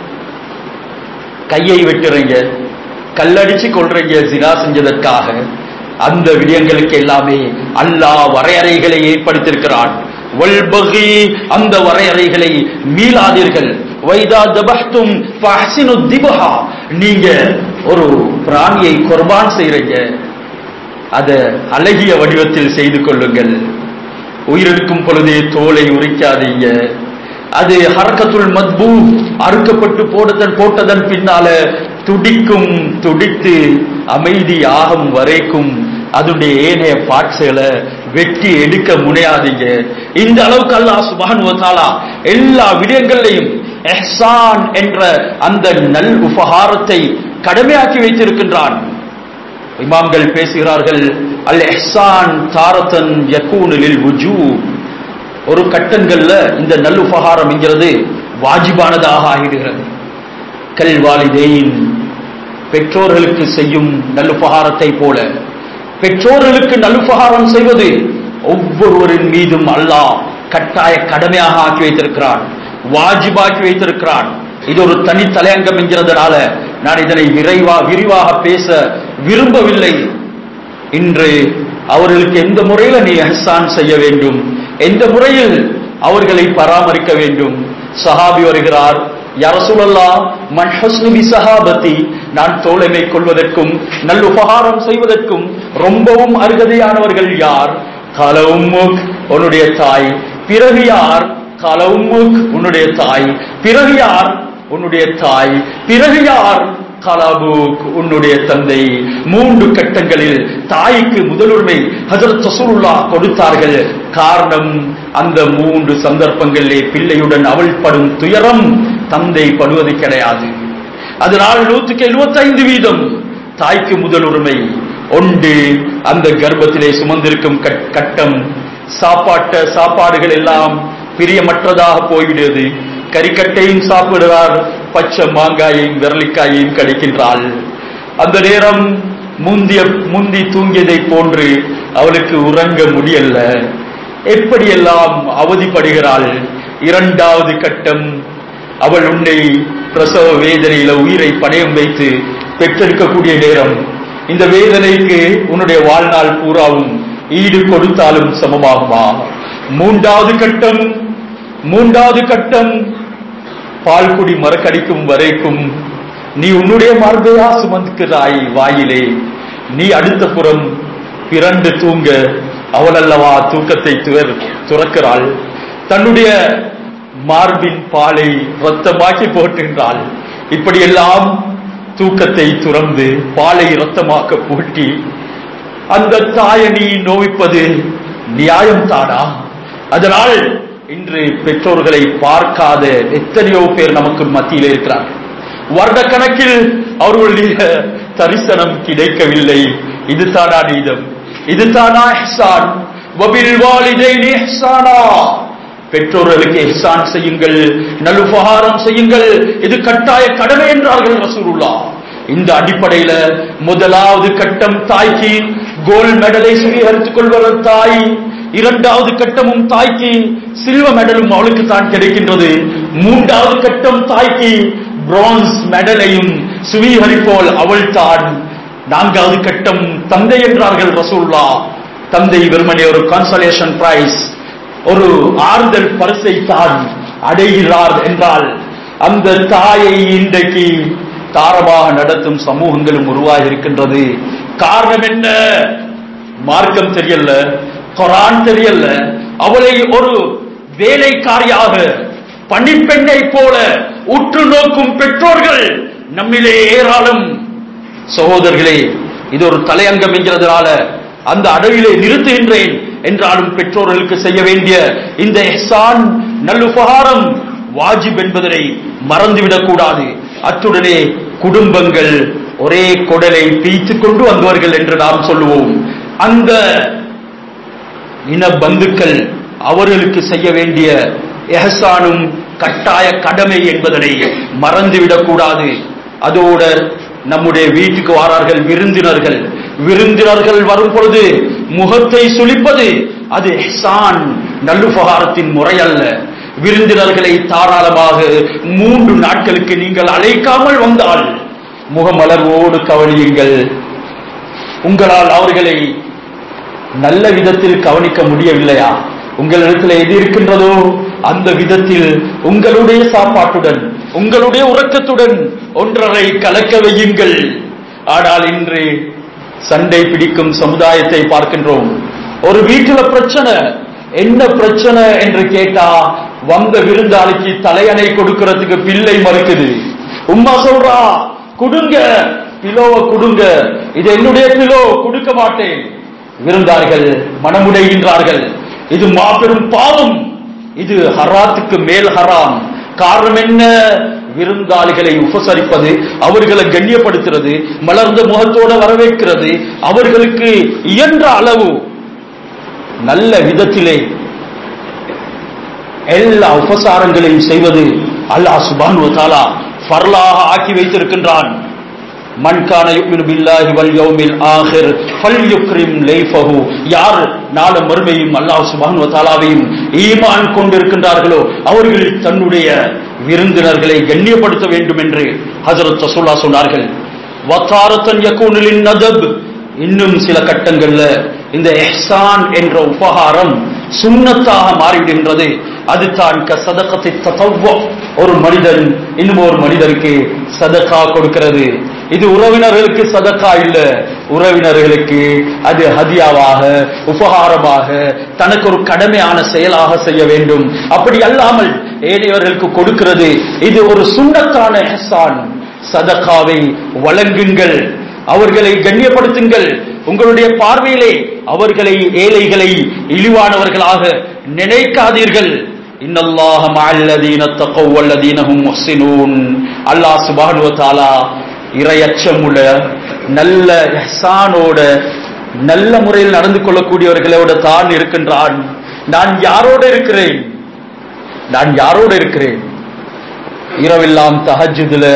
கையை வெட்டுறீங்க கல்லடிச்சு கொள்றீங்க ஜினா செஞ்சதற்காக அந்த விடயங்களுக்கு எல்லாமே அல்லாஹ் வரையறைகளை ஏற்படுத்தியிருக்கிறான் வல்பகி அந்த வரையறைகளை மீளாதீர்கள் வைதா தபஹ்தும் ஃபஹ்சினு திபஹா நீங்க ஒரு பிராணியை குர்பான் செய்றீங்க அத அழகிய வடிவத்தில் செய்து கொள்ளுங்கள் உயிரிழக்கும் பொழுதே தோலை உரிக்காதீங்க அது ஹரக்கத்துள் மத்பூ அறுக்கப்பட்டு போட்டதன் போட்டதன் பின்னால துடிக்கும் துடித்து அமைதி ஆகும் வரைக்கும் அதனுடைய ஏனைய பாட்ஸ்களை வெட்டி எடுக்க முனையாதீங்க இந்த அளவுக்கு அல்லாஹ் சுபான் வத்தாலா எல்லா விடயங்களையும் எஹ்சான் என்ற அந்த நல் உபகாரத்தை கடமையாக்கி வைத்திருக்கின்றான் இமாம்கள் பேசுகிறார்கள் அல் எஹ்சான் தாரத்தன் யக்கூனில் வுஜூ ஒரு கட்டங்கள்ல இந்த நல் உபகாரம் என்கிறது வாஜிபானதாக ஆகிடுகிறது கல்வாலிதேன் பெற்றோர்களுக்கு செய்யும் நல்லுபகாரத்தை போல பெற்றோர்களுக்கு நல்லுபகாரம் செய்வது ஒவ்வொருவரின் மீதும் அல்லாஹ் கட்டாய கடமையாக ஆக்கி வைத்திருக்கிறான் வாஜிபாக்கி வைத்திருக்கிறான் இது ஒரு தனி தலையங்கம் என்கிறதுனால நான் இதனை விரைவா விரிவாக பேச விரும்பவில்லை இன்று அவர்களுக்கு எந்த முறையில் நீ எஹ்சான் செய்ய வேண்டும் எந்த முறையில் அவர்களை பராமரிக்க வேண்டும் சஹாபி வருகிறார் யரசுலல்லா மன் ஹஸ்னு பி சஹாபத்தி நான் தோழமை கொள்வதற்கும் நல்ல உபகாரம் செய்வதற்கும் ரொம்பவும் அருகதையானவர்கள் யார் கால உம்முக் உன்னுடைய தாய் பிறகு யார் கால உம்முக் உன்னுடைய தாய் பிறகு யார் உன்னுடைய தாய் பிறகு யார் கலாபூக் உன்னுடைய தந்தை மூன்று கட்டங்களில் தாய்க்கு முதலுரிமை ஹஜரத் ரசூலுல்லா கொடுத்தார்கள் காரணம் அந்த மூன்று சந்தர்ப்பங்களிலே பிள்ளையுடன் அவள் படும் துயரம் தந்தை படுவது கிடையாது அதனால் நூற்றுக்கு எழுபத்தைந்து வீதம் தாய்க்கு முதலுரிமை ஒன்று அந்த கர்ப்பத்திலே சுமந்திருக்கும் கட்- கட்டம் சாப்பாட்ட சாப்பாடுகள் எல்லாம் பிரியமற்றதாக போய்விடுவது கறிக்கட்டையும் சாப்பிடுறார் பச்சை மாங்காயையும் விரலிக்காயையும் கடிக்கின்றாள் அந்த நேரம் முந்திய முந்தி தூங்கியதை போன்று அவளுக்கு உறங்க முடியல எப்படியெல்லாம் அவதிப்படுகிறாள் இரண்டாவது கட்டம் அவள் உன்னை பிரசவ வேதனையில உயிரை பணயம் வைத்து பெற்றெடுக்கக்கூடிய நேரம் இந்த வேதனைக்கு உன்னுடைய வாழ்நாள் பூராவும் ஈடு கொடுத்தாலும் சமமாகுமா மூன்றாவது கட்டம் மூன்றாவது கட்டம் பால்குடி மறக்கடிக்கும் வரைக்கும் நீ உன்னுடைய மார்பையா சுமந்துக்கிறாய் வாயிலே நீ அடுத்த புறம் பிறண்டு தூங்க அவள் அல்லவா தூக்கத்தை துவர் துறக்கிறாள் தன்னுடைய மார்பின் பாலை ரத்தமாக்கி போட்டுகின்றாள் இப்படியெல்லாம் தூக்கத்தை துறந்து பாலை ரத்தமாக்க பூட்டி அந்த தாயை நீ நோவிப்பது நியாயம் தானா அதனால் இன்று பெற்றோர்களை பார்க்காத எத்தனையோ பேர் நமக்கு மத்தியில் இருக்கிறார்கள் வருடக்கணக்கில் அவர்களுடைய தரிசனம் கிடைக்கவில்லை இது தானா நீதம் இது தானா இஹ்சான் வபில் வாலிதைனி இஹ்சானா பெற்றோர்களுக்கு இஹ்சான் செய்யுங்கள் நல்லுபகாரம் செய்யுங்கள் இது கட்டாய கடமை என்றார்கள் ரசூலுல்லா இந்த அடிப்படையில முதலாவது கட்டம் தாய்க்கு கோல்ட் மெடலை சுவீகரித்துக் கொள்வது தாய் இரண்டாவது கட்டமும் தாய்க்கு சில்வ மெடலும் அவளுக்கு தான் கிடைக்கின்றது மூன்றாவது கட்டம் தாய்க்கு பிரான்ஸ் மெடலையும் சுவீகரிப்போல் அவள் தான் நான்காவது கட்டம் தந்தை என்றார்கள் ரசூல்லா தந்தை வெறுமனே ஒரு கான்சலேஷன் பிரைஸ் ஒரு ஆறுதல் பரிசை தான் அடைகிறார் என்றால் அந்த தாயை இன்றைக்கு தாரமாக நடத்தும் சமூகங்களும் உருவாகி இருக்கின்றது காரணம் என்ன மார்க்கம் தெரியல குரான் தெரியல அவளை ஒரு வேலைக்காரியாக பணிப்பெண்ணை போல உற்று நோக்கும் பெற்றோர்கள் நம்மிலே ஏராளம் சகோதரர்களே இது ஒரு தலையங்கம் என்கிறதுனால அந்த அடவிலே நிறுத்துகின்றேன் என்றாலும் பெற்றோர்களுக்கு செய்ய வேண்டிய இந்த எஹ்சான் நல்லுபகாரம் வாஜிப் என்பதனை மறந்துவிடக் கூடாது அத்துடனே குடும்பங்கள் ஒரே கொடலை பீய்த்துக் கொண்டு வந்தவர்கள் என்று நாம் சொல்லுவோம் அந்த இன பந்துக்கள் அவர்களுக்கு செய்ய வேண்டிய எஹசானும் கட்டாய கடமை என்பதனை மறந்துவிடக் கூடாது அதோட நம்முடைய வீட்டுக்கு வாரார்கள் விருந்தினர்கள் விருந்தினர்கள் வரும் பொழுது முகத்தை சுளிப்பது அது எஹ்சான் நல்லுபகாரத்தின் முறை அல்ல விருந்தினர்களை தாராளமாக மூன்று நாட்களுக்கு நீங்கள் அழைக்காமல் வந்தால் முகமலர்வோடு கவனியுங்கள் உங்களால் அவர்களை நல்ல விதத்தில் கவனிக்க முடியவில்லையா உங்களிடத்தில் எது இருக்கின்றதோ அந்த விதத்தில் உங்களுடைய சாப்பாட்டுடன் உங்களுடைய உறக்கத்துடன் ஒன்றரை கலக்க வையுங்கள் ஆனால் இன்று சண்டை பிடிக்கும் சமுதாயத்தை பார்க்கின்றோம் ஒரு வீட்டுல பிரச்சனை என்ன பிரச்சனை என்று கேட்டா வந்த விருந்தாளிக்கு தலையணை கொடுக்கிறதுக்கு பிள்ளை மறுக்குது உம்மா சொல்றா குடுங்க பிலோவை குடுங்க இது என்னுடைய பிலோ கொடுக்க மாட்டேன் விருந்தார்கள் மனமுடைகின்றார்கள் இது மாபெரும் பாவம் இது ஹராத்துக்கு மேல் ஹராம் காரணம் என்ன விருந்தாளிகளை உபசரிப்பது அவர்களை கண்ணியப்படுத்துறது மலர்ந்த முகத்தோட வரவேற்கிறது அவர்களுக்கு இயன்ற அளவு நல்ல விதத்திலே எல்லா உபசாரங்களையும் செய்வது அல்லாஹ் சுபான் தாலா ஃபர்லாக ஆக்கி வைத்திருக்கின்றான் மன் கான யுமினு பில்லாஹி வல் யௌமில் ஆஹிர் ஃபல்யுக்ரிம் லைஃபஹு யார் நாள மறுமையும் அல்லாஹ் சுப்ஹானஹு வ தஆலாவையும் ஈமான் கொண்டிருக்கின்றார்களோ அவர்கள் தன்னுடைய விருந்தினர்களை கண்ணியப்படுத்த வேண்டும் என்று ஹஜரத் ரசூலுல்லாஹ் சொன்னார்கள் வத்தாரத்தன் யகூனு லின் நதப் இன்னும் சில கட்டங்கள்ல இந்த இஹ்சான் என்ற உபகாரம் சுண்ணத்தாக மாறிவிடுகின்றது அது தான் சதகத்தை தத்தவ்வ ஒரு மனிதன் இன்னும் ஒரு மனிதனுக்கு சதக்கா கொடுக்கிறது இது உறவினர்களுக்கு சதக்கா இல்ல உறவினர்களுக்கு அது ஹதியாவாக உபகாரமாக தனக்கு ஒரு கடமையான செயலாக செய்ய வேண்டும் அப்படி அல்லாமல் ஏனையவர்களுக்கு கொடுக்கிறது இது ஒரு சுண்ணத்தான எஹ்சான் சதக்காவை வழங்குங்கள் அவர்களை கண்ணியப்படுத்துங்கள் உங்களுடைய பார்வையிலே அவர்களை ஏழைகளை இழிவானவர்களாக நினைக்காதீர்கள் இன்னல்லாஹ மஅல்லதீன தக்கவ் வல்லதீனஹும் முஹ்ஸினூன் அல்லாஹ் சுப்ஹானஹு வ தஆலா இரையச்சமுள்ள நல்ல இஹ்சானோட நல்ல முறையில் நடந்து கொள்ளக்கூடியவர்களோட தான் இருக்கின்றான் நான் யாரோடு இருக்கிறேன் நான் யாரோடு இருக்கிறேன் இரவெல்லாம் தஹஜுதுல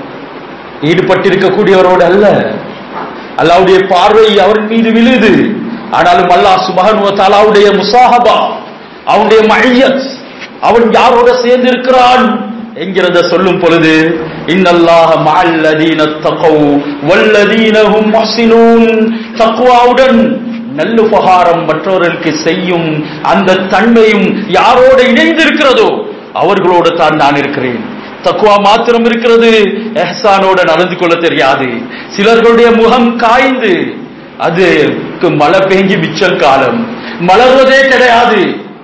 ஈடுபட்டிருக்கக்கூடியவரோடு அல்ல அல்லாவுடைய பார்வை அவர் மீது விழுது ஆனாலும் அல்லாஹ் சுபஹானு தாலாவுடைய முசாஹபா அவனுடைய மையத் அவன் யாரோட சேர்ந்து இருக்கிறான் என்கிறத சொல்லும் பொழுது இன்னல்லாஹ மஅல்லதீன தகவ் வல்லதீனஹும் முஹ்ஸினூன் தக்வாவுடன் நல்லுபகாரம் மற்றவர்களுக்கு செய்யும் அந்த தன்மையும் யாரோட இணைந்து இருக்கிறதோ அவர்களோடு தான் நான் இருக்கிறேன் தக்குவா மாத்திரம் இருக்கிறது எஹ்சானோட நடந்து கொள்ள தெரியாது சிலர்களுடைய முகம் காய்ந்து அதுக்கு மழை பெஞ்சி மிச்சல் காலம் மலர்வதே கிடையாது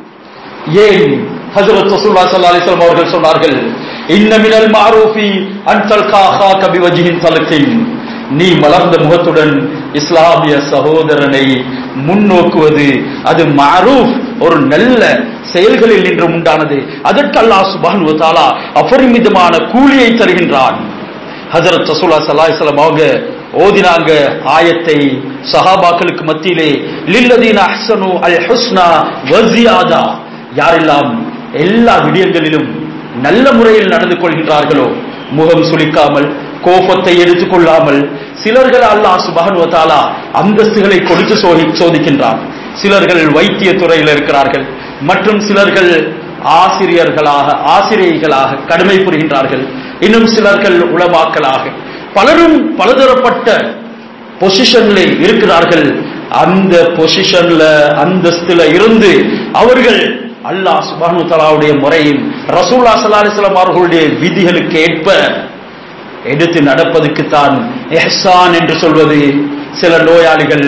ஏன் ஹஜரத் ரசூலுல்லாஹி ஸல்லல்லாஹு அலைஹி வஸல்லம் அவர்கள் சொன்னார்கள் இன்ன மினல் மஅரூஃபி அன் தல்கா அஹாக பிவஜ்ஹின் தலகின் நீ மலர்ந்த முகத்துடன் இஸ்லாமிய சகோதரனை முன்னோக்குவது அது மஅரூஃப் ஒரு நல்ல செயல்களில் நின்று உண்டானது அதற்கு அல்லாஹ் சுப்ஹானஹு வ தஆலா அபரிமிதமான கூலியை தருகின்றான் ஹஜரத் ரசூலுல்லாஹி ஸல்லல்லாஹு அலைஹி வஸல்லம் அவங்க ஓதினாங்க ஆயத்தை சஹாபாக்களுக்கு மத்தியிலே லில்லதீன அஹ்ஸனு அல் ஹுஸ்னா வ ஜியாதா யாரெல்லாம் எல்லா விடயங்களிலும் நல்ல முறையில் நடந்து கொள்கின்றார்களோ முகம் சுளிக்காமல் கோபத்தை எடுத்துக் கொள்ளாமல் சிலர்கள் அல்லாஹ் சுபஹானு தாலா அந்தஸ்துகளை கொடுத்து சோதி சோதிக்கின்றான் சிலர்கள் வைத்திய துறையில் இருக்கிறார்கள் மற்றும் சிலர்கள் ஆசிரியர்களாக ஆசிரியர்களாக கடமை புரிகின்றார்கள் இன்னும் சிலர்கள் உளமாக்கலாக பலரும் பலதரப்பட்ட பொசிஷன்ல இருக்கிறார்கள் அந்த பொசிஷன்ல அந்தஸ்துல இருந்து அவர்கள் அல்லாஹ் சுபானு தலாவுடைய முறையில் ரசூல்லா சல்லா அலிஸ்லாம் அவர்களுடைய விதிகளுக்கு ஏற்ப எடுத்து நடப்பதுக்குத்தான் எஹ்சான் என்று சொல்வது சில நோயாளிகள்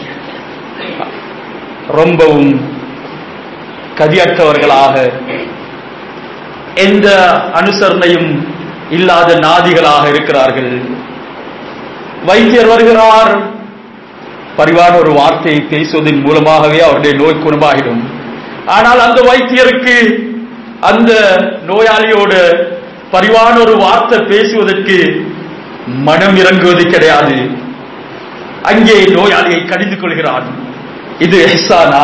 ரொம்பவும் கதியற்றவர்களாக எந்த அனுசரணையும் இல்லாத நாதிகளாக இருக்கிறார்கள் வைத்தியர் வருகிறார் பரிவான ஒரு வார்த்தையை பேசுவதன் மூலமாகவே அவருடைய நோய் குணமாகிடும் ஆனால் அந்த வைத்தியருக்கு அந்த நோயாளியோடு பரிவான ஒரு வார்த்தை பேசுவதற்கு மனம் இறங்குவது கிடையாது அங்கே நோயாளியை கடிந்து கொள்கிறான் இது எஹ்சானா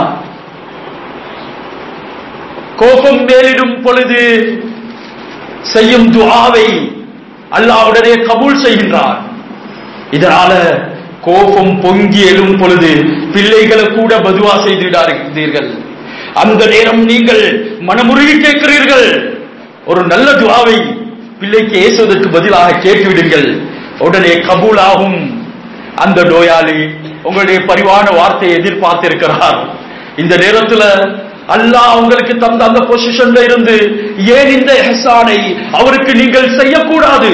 கோபம் மேலிடும் பொழுது செய்யும் துஆவை அல்லாஹ் உடனே கபூல் செய்கின்றான் இதனால கோபம் பொங்கி எழும் பொழுது பிள்ளைகளை கூட பதுவா செய்திடாதீர்கள் அந்த நேரம் நீங்கள் மனமுருகி கேட்கிறீர்கள் ஒரு நல்ல துவாவை பிள்ளைக்கு ஏசுவதற்கு பதிலாக கேட்டுவிடுங்கள் உடனே கபூலாகும் அந்த நோயாளி உங்களுடைய பரிவான வார்த்தையை எதிர்பார்த்திருக்கிறார் இந்த நேரத்துல அல்லாஹ் உங்களுக்கு தந்த அந்த பொசிஷன்ல இருந்து ஏன் இந்த எஹசானை அவருக்கு நீங்கள் செய்யக்கூடாது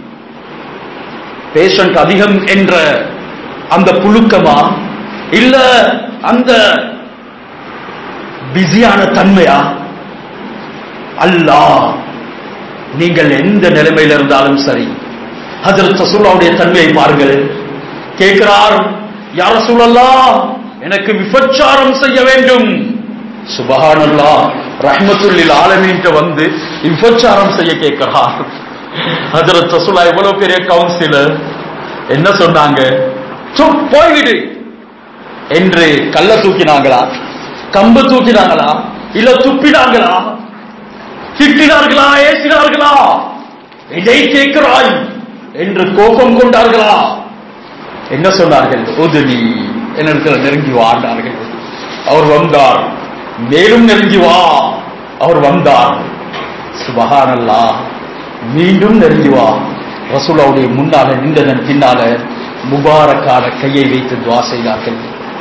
பேஷண்ட் அதிகம் என்ற அந்த புழுக்கமா இல்ல அந்த பிஸியான தன்மையா அல்லாஹ் நீங்கள் எந்த நிலைமையில இருந்தாலும் சரி ஹஜரத் ரசூலுல்லாவுடைய தன்மையை பாருங்கள் கேட்கிறார் யார் ரசூலல்லா எனக்கு விபச்சாரம் செய்ய வேண்டும் சுபஹானல்லா ரஹ்மத்துல்லில் ஆலமீன்ட்ட வந்து விபச்சாரம் செய்ய கேட்கிறார் ஹஜரத் ரசூலா எவ்வளவு பெரிய கவுன்சிலர் என்ன சொன்னாங்க சுப் போய்விடு என்று கல்ல தூக்கினாங்களா கம்பு தூக்கினாங்களா இல்ல துப்பினாங்களா திட்டினார்களா ஏசினார்களா இதை கேட்கிறாய் என்று கோபம் கொண்டார்களா என்ன சொன்னார்கள் உதவி என்னிடத்தில் நெருங்கி வாழ்ந்தார்கள் அவர் வந்தார் மேலும் நெருங்கி வா அவர் வந்தார் சுபஹானல்லா மீண்டும் நெருங்கி வா ரசூலாவுடைய முன்னால நின்றதன் பின்னால முபாரக்கான கையை வைத்து துவா செய்தார்கள்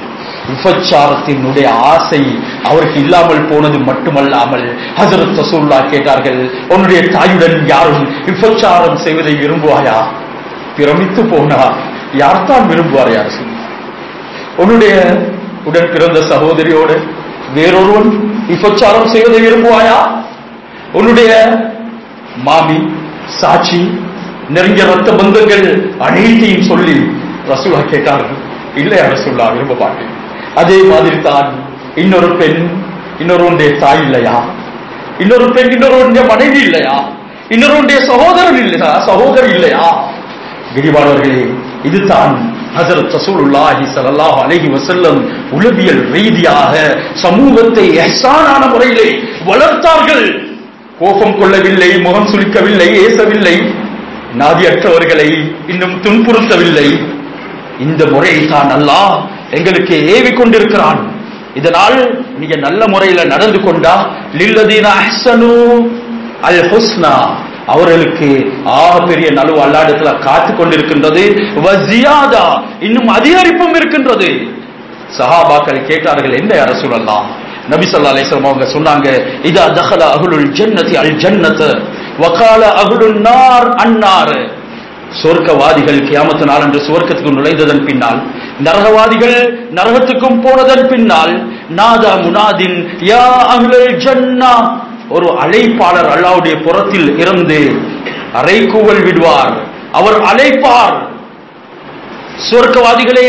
விபச்சாரத்தினுடைய ஆசை அவருக்கு இல்லாமல் போனது மட்டுமல்லாமல் ஹசரத் ரசூல்லா கேட்டார்கள் உன்னுடைய தாயுடன் யாரும் விபச்சாரம் செய்வதை விரும்புவாயா பிரமித்து போனா யார்தான் விரும்புவார் யார் சொன்னார் உன்னுடைய உடன் பிறந்த சகோதரியோடு வேறொருவன் விபச்சாரம் செய்வதை விரும்புவாயா உன்னுடைய மாமி சாட்சி நெருங்கிய ரத்த பந்தங்கள் அனைத்தையும் சொல்லி ரசூலா கேட்டார்கள் இல்லை ரசூலா விரும்ப மாட்டேன் அதே மாதிரி தான் இன்னொரு பெண் இன்னொருவனுடைய தாய் இல்லையா இன்னொரு பெண் இன்னொருவனுடைய மனைவி இல்லையா இன்னொருவனுடைய சகோதரன் இல்லையா சகோதரி இல்லையா விரிவாளர்களே இதுதான் ஹசரத் ரசூலுல்லாஹி ஸல்லல்லாஹு அலைஹி வஸல்லம் உளவியல் ரீதியாக சமூகத்தை எஹ்சானான முறையிலே வளர்த்தார்கள் கோபம் கொள்ளவில்லை முகம் சுளிக்கவில்லை ஏசவில்லை நாதியற்றவர்களை இன்னும் துன்புறுத்தவில்லை இந்த முறையை தான் அல்லாஹ் எங்களுக்கு ஏவி கொண்டிருக்கிறான் இதனால் நீங்க நல்ல முறையில நடந்து கொண்டா லில்லதீன அஹ்சனு அல் ஹுஸ்னா அவர்களுக்கு ஆக பெரிய நலுவு அல்லாடத்துல காத்து கொண்டிருக்கின்றது வசியாதா இன்னும் அதிகரிப்பும் இருக்கின்றது சஹாபாக்கள் கேட்டார்கள் என்ன யார சொல்லலாம் நபி சொல்லா அலிஸ்லாம் அவங்க சொன்னாங்க இதா தஹல அகுலுல் ஜன்னதி அல் ஜன்னத் வகால அகுலுன் நார் அன்னார் சொர்க்கவாதிகள் கியாமத்து நாள் என்று சுவர்க்கத்துக்கு நுழைந்ததன் பின்னால் நரகவாதிகள் நரகத்துக்கும் போனதன் பின்னால் நாதா முனாதின் யா அஹ்லல் ஜன்னா ஒரு அழைப்பாளர் அல்லாவுடைய புறத்தில் இருந்து அரைக்கூவல் விடுவார் அவர் அழைப்பார் சொர்க்கவாதிகளே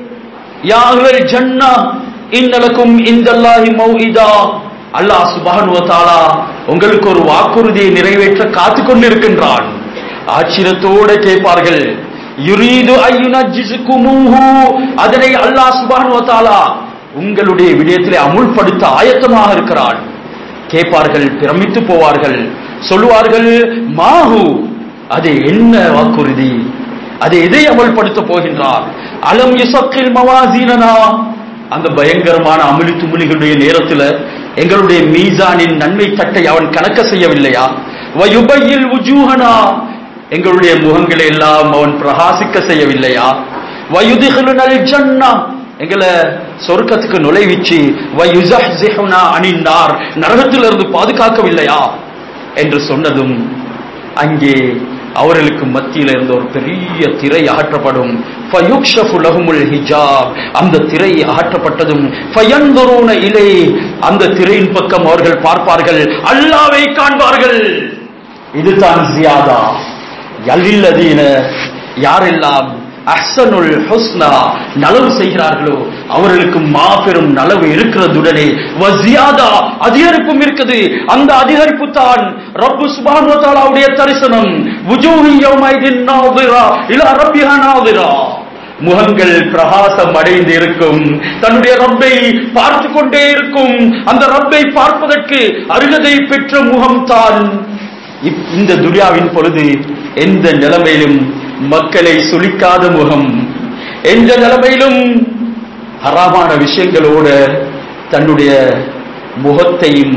யாகல் ஜன்னா இன்னலக்கும் இந்தல்லாஹி மௌஇதா அல்லாஹ் சுப்ஹானஹு வ தஆலா உங்களுக்கு ஒரு வாக்குறுதியை நிறைவேற்ற காத்து கொண்டிருக்கின்றான் ஆச்சரியத்தோடு கேட்பார்கள் யுரீது ஐயுனஜிசுகுமுஹு அதனை அல்லாஹ் சுப்ஹானஹு வ தஆலா உங்களுடைய விடயத்திலே அமுல்படுத்த ஆயத்தமாக இருக்கிறான் கேட்பார்கள் பிரமித்து போவார்கள் சொல்லுவார்கள் மாஹு அது என்ன வாக்குறுதி அதை எதை அமல்படுத்த போகின்றார் அலம் யுசக்கில் மவாசீனனா அந்த பயங்கரமான அமிலி துமிலிகளுடைய நேரத்தில் எங்களுடைய மீசானின் நன்மை தட்டை அவன் கணக்க செய்யவில்லையா வயுபையில் உஜூஹனா எங்களுடைய முகங்களை எல்லாம் அவன் பிரகாசிக்க செய்யவில்லையா வயுதிகளுனல் ஜன்னா எங்களை சொர்க்கத்துக்கு நுழைவிச்சு வயுசஹ்சிஹுனா அனின்னார் நரகத்திலிருந்து பாதுகாக்கவில்லையா என்று சொன்னதும் அங்கே அவர்களுக்கு மத்தியில் இருந்த ஒரு பெரிய திரை அகற்றப்படும் ஃபயுக்ஷஃபு லஹுமுல் ஹிஜாப் அந்த திரை அகற்றப்பட்டதும் ஃபயன்துரூன இலை அந்த திரையின் பக்கம் அவர்கள் பார்ப்பார்கள் அல்லாவை காண்பார்கள் இதுதான் ஜியாதா யல்லில்லதீன யாரெல்லாம் அஹ்சனுல் ஹுஸ்னா நலவு செய்கிறார்களோ அவர்களுக்கு மாபெரும் நலவு இருக்கிறதுடனே வசியாதா அதிகரிப்பும் இருக்குது அந்த அதிகரிப்பு தான் ரப்பு சுபானு தாலாவுடைய தரிசனம் வுஜூஹி யௌமைதின் நாதிரா இலா ரப்பிஹா நாதிரா முகங்கள் பிரகாசம் அடைந்து இருக்கும் தன்னுடைய ரப்பை பார்த்து கொண்டே இருக்கும் அந்த ரப்பை பார்ப்பதற்கு அருகதை பெற்ற முகம்தான் இப்- இந்த துனியாவின் பொழுது எந்த நிலைமையிலும் மக்களை சுளிக்காத முகம் எந்த நிலைமையிலும் ஹராமான விஷயங்களோட தன்னுடைய முகத்தையும்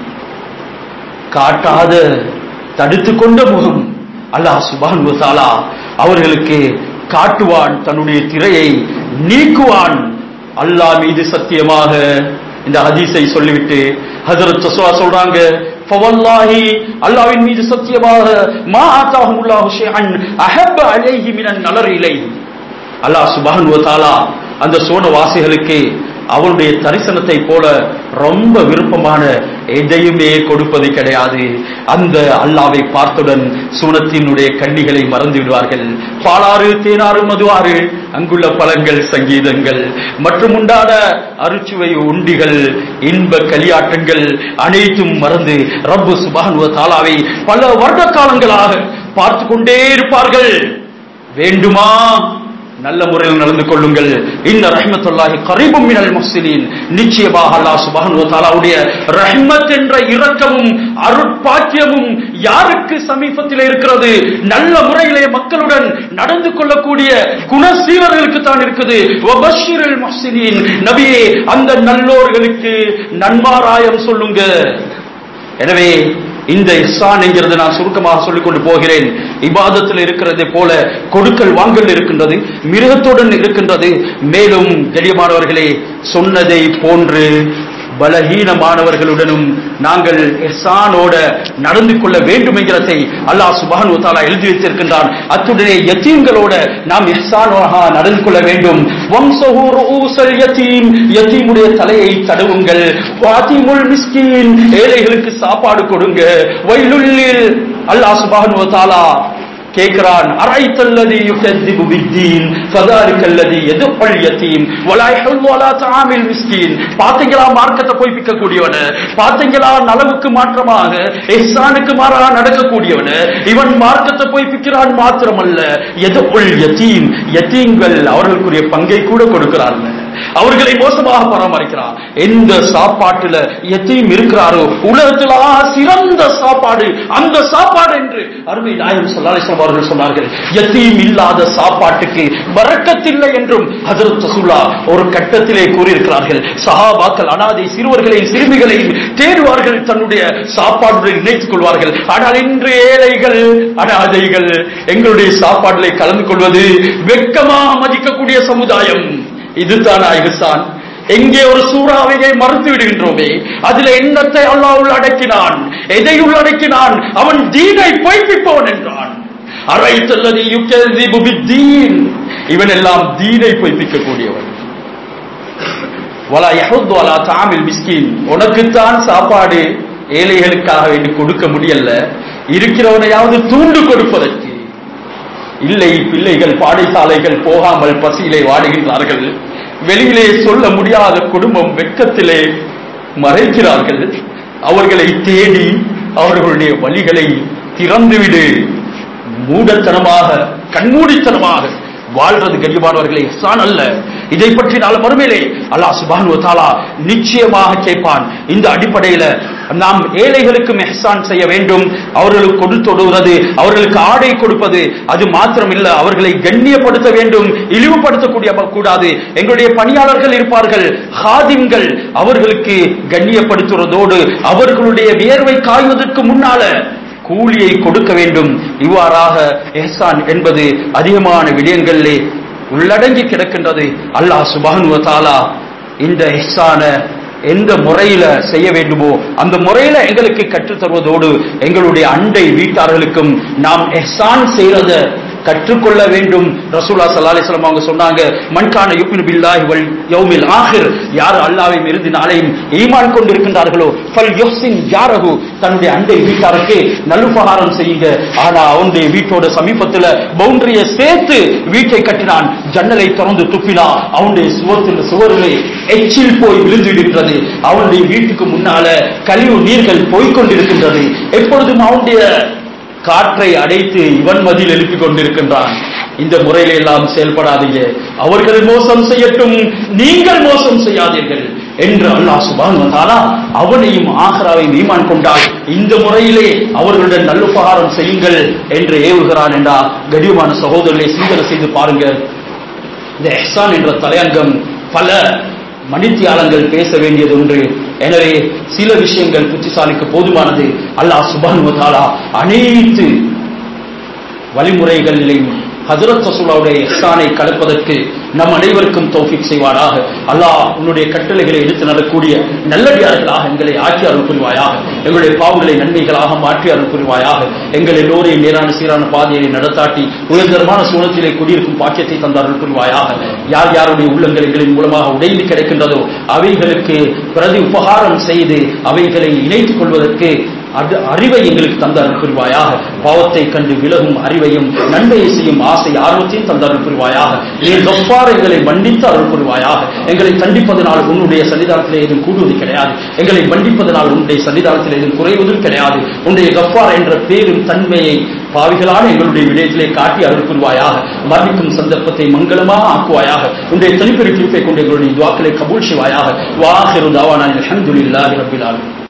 காட்டாத தடுத்து கொண்ட முகம் அல்லாஹ் சுபான் வசாலா அவர்களுக்கு காட்டுவான் தன்னுடைய திரையை நீக்குவான் அல்லாஹ் மீது சத்தியமாக இந்த ஹதீஸை சொல்லிவிட்டு ஹஜரத் தஸ்வா சொல்றாங்க ஃபவல்லாஹி அல்லாஹ்வின் மீது சத்தியமாக மா ஆத்தாஹுல்லாஹு ஷைஅன் அஹப்ப அலைஹி மினன் நலர் இலைஹி அல்லாஹ் சுபான் தாலா அந்த சோனவாசிகளுக்கு அவருடைய தரிசனத்தை போல ரொம்ப விருப்பமான எதையுமே கொடுப்பது கிடையாது அந்த அல்லாவை பார்த்தவுடன் சூனத்தினுடைய கண்ணிகளை மறந்து விடுவார்கள் பாலாறு தேனாறு மதுவாறு அங்குள்ள பழங்கள் சங்கீதங்கள் மற்றும் உண்டான அருச்சுவை உண்டிகள் இன்ப களியாட்டங்கள் அனைத்தும் மறந்து ரப்பு சுபான் தாலாவை பல வருட காலங்களாக பார்த்து கொண்டே இருப்பார்கள் வேண்டுமா நல்ல முறையில் நடந்து கொள்ளுங்கள் இந்த ரஹ்மத்துல்லாஹி கரீபும் மினல் முஹ்சினீன் நிச்சயமாக அல்லாஹ் சுப்ஹானஹு வ தஆலாவுடைய ரஹ்மத் என்ற இரக்கமும் அருட்பாக்கியமும் யாருக்கு சமீபத்தில் இருக்கிறது நல்ல முறையிலே மக்களுடன் நடந்து கொள்ளக்கூடிய குணசீலர்களுக்கு தான் இருக்குது வபஷிரில் முஹ்சினீன் நபியே அந்த நல்லோர்களுக்கு நன்மாராயம் சொல்லுங்க எனவே இந்த இஹ்சான் என்கிறது நான் சுருக்கமாக சொல்லிக் கொண்டு போகிறேன் இபாதத்தில் இருக்கிறதை போல கொடுக்கல் வாங்கல் இருக்கின்றது மிருகத்துடன் இருக்கின்றது மேலும் கெடியமானவர்களே சொன்னதை போன்று பலஹீனமானவர்களுடனும் நாங்கள் எஹ்சானோட நடந்து கொள்ள வேண்டும் என்கிறதை அல்லாஹ் சுபானு தாலா எழுதி வைத்திருக்கின்றான் அத்துடனே யத்தீம்களோட நாம் எஹ்சானோக நடந்து கொள்ள வேண்டும் வம்சஹு ரூஸல் யத்தீம் யத்தீமுடைய தலையை தடவுங்கள் வாத்திமுல் மிஸ்கீன் ஏழைகளுக்கு சாப்பாடு கொடுங்க வைலுல்லில் அல்லாஹ் சுபானு தாலா கேட்கிறான் அரைத்தல்லதி யுகதிபு பித்தீன் ஃபதாரிக்கல்லதி எதுப்பல் யத்தீம் வலா யஹல்லு அலா தஆமில் மிஸ்கீன் பாத்தீங்களா மார்க்கத்தை பொய்ப்பிக்க கூடியவன பாத்தீங்களா நலவுக்கு மாற்றமாக இஹ்சானுக்கு மாறாக நடக்கக்கூடியவன இவன் மார்க்கத்தை பொய்ப்பிக்கிறான் மாத்திரமல்ல எதுப்பல் யத்தீம் யத்தீம்கள் அவர்களுக்குரிய பங்கை கூட கொடுக்கிறார்கள் அவர்களை மோசமாக பராமரிக்கிறார் எந்த சாப்பாட்டுல எத்தையும் இருக்கிறாரோ உலகத்தில் ஆ சிறந்த சாப்பாடு அந்த சாப்பாடு என்று அருமை நாயம் சொல்லாலேஸ்வரம் அவர்கள் சொன்னார்கள் எத்தையும் இல்லாத சாப்பாட்டுக்கு வரக்கத்தில்லை என்றும் ஹசரத் ரசூல்லா ஒரு கட்டத்திலே கூறியிருக்கிறார்கள் சஹாபாக்கள் அனாதை சிறுவர்களையும் சிறுமிகளையும் தேடுவார்கள் தன்னுடைய சாப்பாடுடன் இணைத்துக் கொள்வார்கள் ஆனால் இன்று ஏழைகள் அனாதைகள் எங்களுடைய சாப்பாடுகளை கலந்து கொள்வது வெட்கமாக மதிக்கக்கூடிய சமுதாயம் இதுதான் ஐகுசான் எங்கே ஒரு சூறாவையை மறுத்து விடுகின்றோமே அதுல எண்ணத்தை அல்லாஹ் உள்ளடக்கினான் எதை உள்ளடக்கினான் அவன் தீனை பொய்ப்பிப்பவன் என்றான் அரைத்தல்லது யுக்கதிபு பித்தீன் இவன் எல்லாம் தீனை பொய்ப்பிக்க கூடியவன் வலா யஹுத்து அலா தாமில் மிஸ்கின் உனக்குத்தான் சாப்பாடு ஏழைகளுக்காக வேண்டி கொடுக்க முடியல இருக்கிறவனையாவது தூண்டு கொடுப்பதற்கு இல்லை பிள்ளைகள் பாடசாலைகள் போகாமல் பசியிலே வாடுகின்றார்கள் வெளியிலே சொல்ல முடியாத குடும்பம் வெட்கத்திலே மறைக்கிறார்கள் அவர்களை தேடி அவர்களுடைய வழிகளை திறந்துவிடு மூடத்தனமாக கண்மூடித்தனமாக வாழ்றது கண்ணியமானவர்களே சான் அல்ல இதை பற்றி நாளை மறுமையிலே அல்லாஹ் சுபானு தாலா நிச்சயமாக கேட்பான் இந்த அடிப்படையில நாம் ஏழைகளுக்கு மெஹசான் செய்ய வேண்டும் அவர்களுக்கு கொடுத்தொடுவது அவர்களுக்கு ஆடை கொடுப்பது அது மாத்திரமில்ல அவர்களை கண்ணியப்படுத்த வேண்டும் இழிவுபடுத்தக்கூடிய கூடாது எங்களுடைய பணியாளர்கள் இருப்பார்கள் ஹாதிம்கள் அவர்களுக்கு கண்ணியப்படுத்துவதோடு அவர்களுடைய வியர்வை காய்வதற்கு முன்னால கூலியை கொடுக்க வேண்டும் இவ்வாறாக எஹ்சான் என்பது அதிகமான விடயங்களிலே உள்ளடங்கி கிடக்கின்றது அல்லாஹ் சுபானு தாலா இந்த எஹ்சான எந்த முறையில செய்ய வேண்டுமோ அந்த முறையில எங்களுக்கு கற்றுத் தருவதோடு எங்களுடைய அண்டை வீட்டார்களுக்கும் நாம் எஹ்சான் செய்யறத கற்றுக்கொள்ள வேண்டும் ரசூலா சல்லா அலிஸ்லாம் அவங்க சொன்னாங்க மண்கான யுக்மின் பில்லாஹி வல் யௌமில் ஆஹிர் யார் அல்லாஹ்வை இறுதி நாளையும் ஈமான் கொண்டிருக்கின்றார்களோ ஃபல் யுஹ்சின் ஜாரஹு தன்னுடைய அண்டை வீட்டாருக்கு நல்லுபகாரம் செய்யுங்க ஆனா அவனுடைய வீட்டோட சமீபத்துல பவுண்டரிய சேர்த்து வீட்டை கட்டினான் ஜன்னலை திறந்து துப்பினா அவனுடைய சுவத்தில் சுவர்களே எச்சில் போய் விழுந்துவிடுகின்றது அவனுடைய வீட்டுக்கு முன்னால கழிவு நீர்கள் போய்கொண்டிருக்கின்றது எப்பொழுதும் அவனுடைய காற்றை அடைத்து இவன் மதில் எழுப்பிக் கொண்டிருக்கின்றான் இந்த முறையில எல்லாம் செயல்படாதீங்க அவர்கள் மோசம் செய்யட்டும் நீங்கள் மோசம் செய்யாதீர்கள் என்று அல்லாஹ் சுபான் வந்தாலா அவனையும் ஆஹ்ராவையும் ஈமான் கொண்டால் இந்த முறையிலே அவர்களுடன் நல்லுபகாரம் செய்யுங்கள் என்று ஏவுகிறான் என்றா கடியமான சகோதரர்களை சிந்தனை செய்து பாருங்க இந்த எஹ்சான் என்ற தலையங்கம் பல மணித்தியாலங்கள் பேச வேண்டியது ஒன்று எனவே சில விஷயங்கள் புத்திசாலிக்கு போதுமானது அல்லாஹ் சுபானு தாலா அனைத்து வழிமுறைகளிலும் ஹசரத் ரசூலாவுடைய இஹ்சானை கலப்பதற்கு நம் அனைவருக்கும் தௌஃபிக் செய்வாராக அல்லாஹ் உன்னுடைய கட்டளைகளை எடுத்து நடக்கூடிய நல்லடியார்களாக எங்களை ஆட்சி அருள் புரிவாயாக எங்களுடைய பாவங்களை நன்மைகளாக மாற்றி அருள் புரிவாயாக எங்கள் எல்லோரையும் நேரான சீரான பாதையை நடத்தாட்டி உயர்தரமான சூழத்திலே குடியிருக்கும் பாக்கியத்தை தந்த அருள் புரிவாயாக யார் யாருடைய உள்ளங்கள் எங்களின் மூலமாக உடைந்து கிடைக்கின்றதோ அவைகளுக்கு பிரதி உபகாரம் செய்து அவைகளை இணைத்துக் கொள்வதற்கு அது அறிவை எங்களுக்கு தந்த அருள் புரிவாயாக பாவத்தை கண்டு விலகும் அறிவையும் நன்மையை செய்யும் ஆசை ஆர்வத்தையும் தந்த அருள் புரிவாயாக நீ கப்பார் எங்களை மன்னித்து அருள் புரிவாயாக எங்களை தண்டிப்பதனால் உன்னுடைய சன்னிதானத்தில் ஏதும் கூடுவது கிடையாது எங்களை மன்னிப்பதனால் உன்னுடைய சன்னிதானத்தில் ஏதும் குறைவதும் கிடையாது உன்னுடைய கப்பார் என்ற பேரும் தன்மையை பாவிகளான எங்களுடைய விடயத்திலே காட்டி அருள் புரிவாயாக மரணிக்கும் சந்தர்ப்பத்தை மங்களமாக ஆக்குவாயாக உன்னுடைய தனிப்பெரு கிருப்பை கொண்டு எங்களுடைய துவாக்களை கபூல் செய்வாயாக வாஹிரு தாவான அல்ஹம்துலில்லாஹி ரப்பில் ஆலமீன்